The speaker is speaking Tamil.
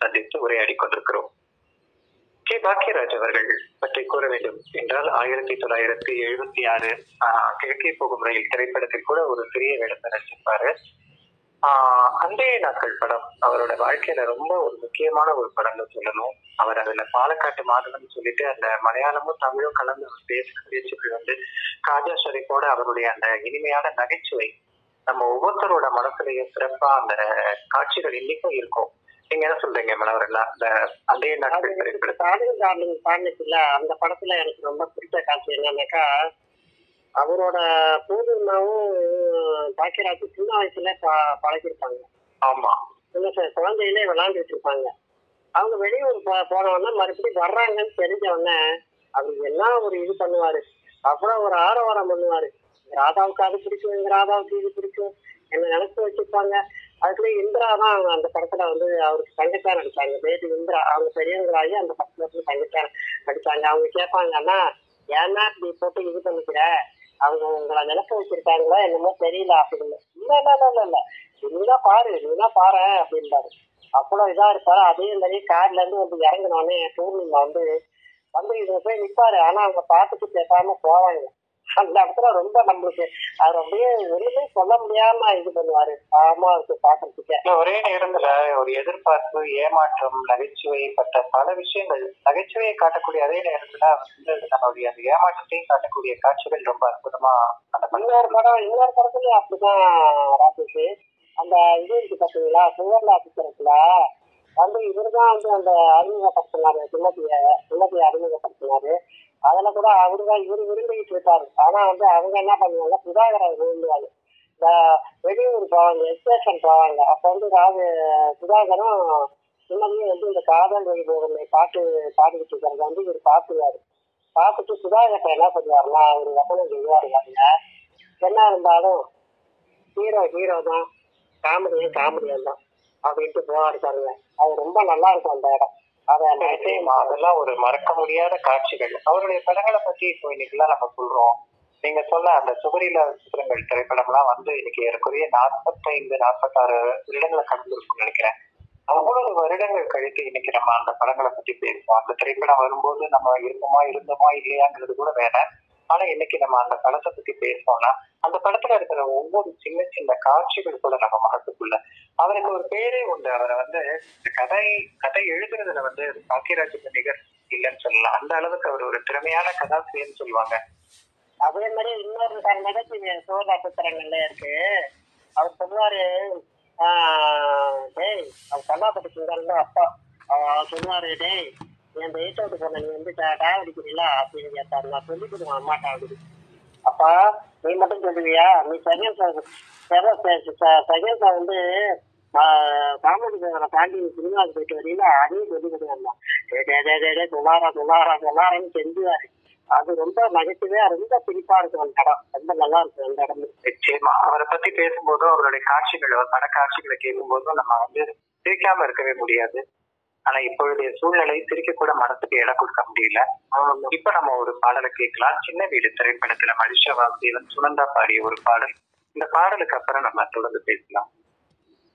சந்தித்து உரையாடி கொண்டிருக்கிறோம் கே பாக்கியராஜ் அவர்கள் பற்றி கூற வேண்டும் என்றால் ஆயிரத்தி தொள்ளாயிரத்தி எழுபத்தி ஆறு ஆஹ், கிழக்கே போகும் ரயில் திரைப்படத்தில் கூட ஒரு சிறிய வேடத்தை நடிச்சிருப்பாரு ஆஹ், அன்றைய நாட்கள் படம் அவரோட வாழ்க்கையில ரொம்ப ஒரு முக்கியமான ஒரு படம்னு சொல்லணும் அவர் அதுல பாலக்காட்டு மாதவன் சொல்லிட்டு அந்த மலையாளமும் தமிழும் கலந்து அவர் பேசுற பேச்சுக்கள் வந்து காஜா ஷரீஃபோட அவருடைய அந்த இனிமையான நகைச்சுவை நம்ம ஒவ்வொருத்தரோட மனசுலயும் சிறப்பா அந்த காட்சிகள் இன்னைக்கும் இருக்கும் நீங்க என்ன சொல்றீங்க மனவரல்லா அந்த அதே அது நாட்கள் எனக்கு திரைப்படம் டார்லிங் டார்லிங் பாண்டிச்சுல அந்த படத்துல எனக்கு ரொம்ப பிடிச்ச காட்சி என்னன்னாக்கா அவரோட பூர்ணிமாவும் பாக்கியராஜ் சின்ன வயசுல ப- பழகிருப்பாங்க ஆமா சின்ன ச- குழந்தையிலே விளையாண்டுட்டு இருப்பாங்க அவங்க வெளியூர் போ- போனவொடனே மறுபடியும் வர்றாங்கன்னு தெரிஞ்ச உடனே அவர் என்ன ஒரு இது பண்ணுவாரு அவ்வளவு ஒரு ஆரவாரம் பண்ணுவாரு ராதாவுக்கு அது பிடிக்கும் எங்க ராதாவுக்கு இது பிடிக்கும் என்ன நினைச்சு வச்சிருப்பாங்க அதுக்குள்ள இந்திரா தான் அந்த படத்துல வந்து அவருக்கு தங்கச்சா நடிச்சாங்க பேபி இந்திரா அவங்க பெரியவங்களாகி அந்த படத்துல வந்து தங்கச்சா நடிச்சாங்க அவங்க கேட்பாங்க அண்ணா ஏன்னா இப்படி போட்டு இது பண்ணிக்கிற அவங்க உங்களை நினைக்க வச்சிருக்காங்களா என்னமோ தெரியல அப்படின்னு இல்ல இல்ல இல்ல இல்ல இல்ல நீதான் பாரு நீதான் பாரு அப்படின்பாரு அவ்வளவு இதா இருப்பாரு அதே மாதிரி கார்ல இருந்து வந்து இறங்கினோடனே பூர்ணிமா வந்து வந்து இவங்க போய் நிப்பாரு ஆனா அவங்க பாட்டுக்கு பேசாம போவாங்க அந்த இடத்துல ரொம்ப நம்மளுக்கு அவர் அப்படியே ஒண்ணுமே சொல்ல முடியாம இது பண்ணுவாரு பாவமா இருக்கு பாக்குறதுக்கு இல்ல, ஒரே நேரத்துல ஒரு எதிர்பார்ப்பு ஏமாற்றம் நகைச்சுவை பட்ட பல விஷயங்கள் நகைச்சுவையை காட்டக்கூடிய அதே நேரத்துல வந்து நம்மளுடைய அந்த ஏமாற்றத்தையும் காட்டக்கூடிய காட்சிகள் ரொம்ப அற்புதமா அந்த இன்னொரு படம் இன்னொரு படத்துலயும் அப்படிதான் ராஜேஷ் அந்த இது இருக்கு பாத்தீங்களா சுவர்ல ஆபீசரத்துல வந்து இவருதான் வந்து அந்த அறிமுகப்படுத்தினாரு சின்னத்திய சின்னத்திய அறிமுகப்படுத்தினாரு அதுல கூட அவருதான் இவரு விரும்பிக்கிட்டு இருப்பாரு ஆனா வந்து அவங்க என்ன பண்ணுவாங்க சுதாகரை விரும்புவாங்க இந்த வெளியூர் போவாங்க எக்ஸ்டேஷன் போவாங்க அப்ப வந்து ராஜு சுதாகரும் சின்னதியும் வந்து இந்த காதல் வைபவனை பாட்டு பாடிக்கிட்டு இருக்கிறத வந்து இவர் பார்த்துருவாரு பார்த்துட்டு சுதாகர் என்ன பண்ணுவாருன்னா அவர் வசனம் செய்வாரு பாருங்க என்ன இருந்தாலும் ஹீரோ ஹீரோ தான் காமெடியும் காமெடியும் தான் அப்படின்ட்டு போவாரு பாருங்க அது ரொம்ப நல்லா இருக்கும் அந்த இடம் அதை நிச்சயமா அதெல்லாம் ஒரு மறக்க முடியாத காட்சிகள் அவருடைய படங்களை பத்தி இப்போ இன்னைக்கெல்லாம் நம்ம சொல்றோம் நீங்க சொன்ன அந்த சுவரில சித்திரங்கள் திரைப்படம்லாம் வந்து இன்னைக்கு ஏறக்குறைய நாற்பத்தைந்து நாற்பத்தாறு வருடங்களை கடந்து இருக்கும்னு நினைக்கிறேன் அவ்வளவு வருடங்கள் கழித்து இன்னைக்கு நம்ம அந்த படங்களை பத்தி பேசுவோம் அந்த திரைப்படம் வரும்போது நம்ம இருப்போமா இருந்தோமா இல்லையாங்கிறது கூட வேற ஆனா இன்னைக்கு நம்ம அந்த படத்தை பத்தி பேசணும்னா அந்த படத்துல இருக்கிற ஒவ்வொரு சின்ன சின்ன காட்சிகள் கூட நம்ம மனசுக்குள்ள அவருக்கு ஒரு பேரே உண்டு அவரை வந்து இந்த கதை கதை எழுதுறதுல வந்து பாக்கியராஜுக்கு நிகர் இல்லைன்னு சொல்லலாம் அந்த அளவுக்கு அவர் ஒரு திறமையான கதாசிரியர்னு சொல்லுவாங்க அதே மாதிரி இன்னொரு சார் நிகழ்ச்சி சோதா புத்திரங்கள்ல இருக்கு அவர் சொல்லுவாரு ஆஹ், டேய் அவர் கல்லாப்பட்டி சுந்தரம் அப்பா அவர் சொல்லுவாரு டேய் என் எயிட் அவுட் போன நீ வந்து டேவ் அடிக்கிறீங்களா அப்படின்னு கேட்டாரு நான் சொல்லி கொடுங்க அம்மாட்டா அப்படி அப்பா நீ மட்டும் சொல்லுவியா நீ செகண்ட் செகண்ட் வந்து காமெடி தாண்டி சினிமாவுக்கு போயிட்டு வரீங்களா அதையும் சொல்லி கொடுங்க டே டே டே டே டே துளாரா துளாரா துளாரன்னு செஞ்சுவாரு அது ரொம்ப நகைச்சுவையா ரொம்ப பிடிப்பா இருக்கும் அந்த இடம் ரொம்ப நல்லா இருக்கும் அந்த இடம் நிச்சயமா அவரை பத்தி பேசும்போதும் அவருடைய காட்சிகள் பட காட்சிகளை கேட்கும்போதும் நம்ம வந்து சிரிக்காம இருக்கவே முடியாது ஆனா இப்பொழுதைய சூழ்நிலை சிரிக்க கூட மனசுக்கு இடம் கொடுக்க முடியல இப்ப நம்ம ஒரு பாடலை கேட்கலாம் சின்ன வீடு திரைப்படத்துல மனுஷ வாசியவன் சுனந்தா பாடிய ஒரு பாடல் இந்த பாடலுக்கு அப்புறம் நம்ம தொடர்ந்து பேசலாம்